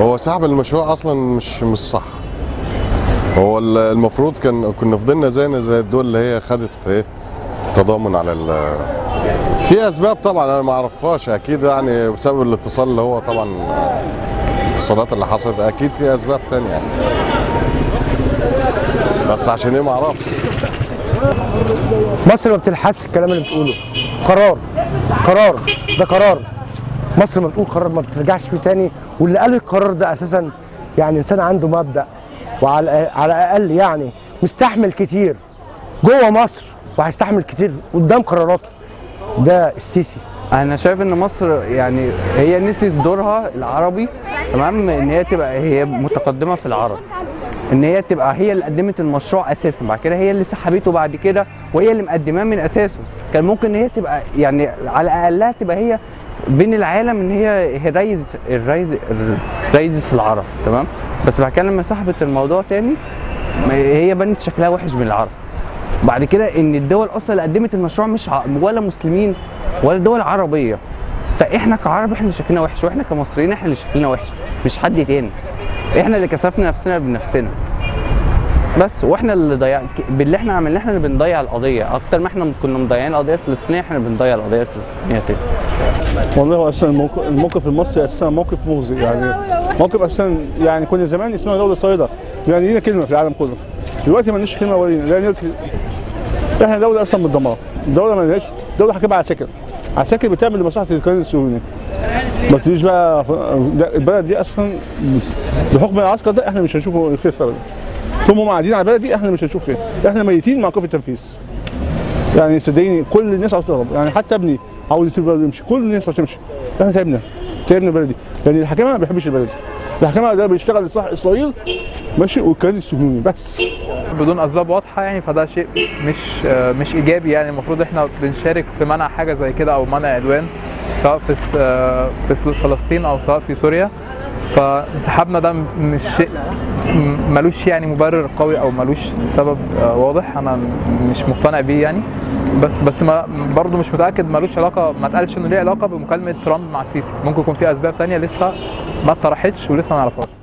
هو سحب المشروع اصلا مش مش صح هو ال- المفروض كان كنا فضلنا زينا زي الدول اللي هي خدت ايه تضامن على ال في اسباب طبعا انا ما اعرفهاش اكيد يعني بسبب الاتصال اللي هو طبعا الاتصالات اللي حصلت اكيد في اسباب تانية يعني بس عشان ايه ما اعرفش مصر ما بتلحسش الكلام اللي بتقوله قرار قرار ده قرار مصر ما بتقول قرار ما بترجعش فيه تاني واللي قال القرار ده اساسا يعني انسان عنده مبدا وعلى على الاقل يعني مستحمل كتير جوه مصر وهيستحمل كتير قدام قراراته ده السيسي انا شايف ان مصر يعني هي نسيت دورها العربي تمام ان هي تبقى هي متقدمه في العرب ان هي تبقى هي اللي قدمت المشروع اساسا بعد كده هي اللي سحبته بعد كده وهي اللي مقدماه من اساسه كان ممكن ان هي تبقى يعني على الاقلها تبقى هي بين العالم ان هي هي رايد الرايد رايدة العرب تمام بس بعد كده لما سحبت الموضوع تاني ما هي بنت شكلها وحش من العرب بعد كده ان الدول اصلا اللي قدمت المشروع مش ع- ولا مسلمين ولا دول عربيه فاحنا كعرب احنا اللي شكلنا وحش واحنا كمصريين احنا اللي شكلنا وحش مش حد تاني احنا اللي كسفنا نفسنا بنفسنا بس واحنا اللي ضيع باللي احنا عملناه احنا اللي بنضيع القضيه اكتر ما احنا كنا مضيعين القضيه الفلسطينيه احنا اللي بنضيع القضيه الفلسطينيه تاني والله هو اساسا الموقف, الموقف المصري اساسا موقف مغزي يعني موقف اساسا يعني كنا زمان اسمها دوله صيدا يعني لينا كلمه في العالم كله دلوقتي ما لناش كلمه ولا لينا لا نرك- احنا دوله اصلا متدمره دوله ما لناش دوله حاكمه على سكن عساكر بتعمل لمصلحه الكيان الصهيوني ما تقوليش بقى ده البلد دي اصلا بحكم العسكر ده احنا مش هنشوف الخير ابدا طول ما هم قاعدين على البلد دي احنا مش هنشوف خير احنا ميتين مع كفر التنفيذ يعني صدقيني كل الناس عاوز تهرب يعني حتى ابني عاوز يسيب البلد ويمشي كل الناس عاوز تمشي احنا تعبنا تعبنا البلد دي لان الحكامه ما بيحبش البلد دي الحكامه ده بيشتغل لصالح اسرائيل ماشي والكيان الصهيوني بس بدون اسباب واضحه يعني فده شيء مش آه، مش ايجابي يعني المفروض احنا بنشارك في منع حاجه زي كده او منع عدوان سواء في س- آه، في فلسطين او سواء في سوريا فانسحابنا ده م- مش شيء م- ملوش يعني مبرر قوي او ملوش سبب آه، واضح انا م- مش مقتنع بيه يعني بس بس ما برضه مش متاكد ملوش علاقه ما اتقالش انه ليه علاقه بمكالمه ترامب مع السيسي ممكن يكون في اسباب تانية لسه ما اتطرحتش ولسه ما نعرفهاش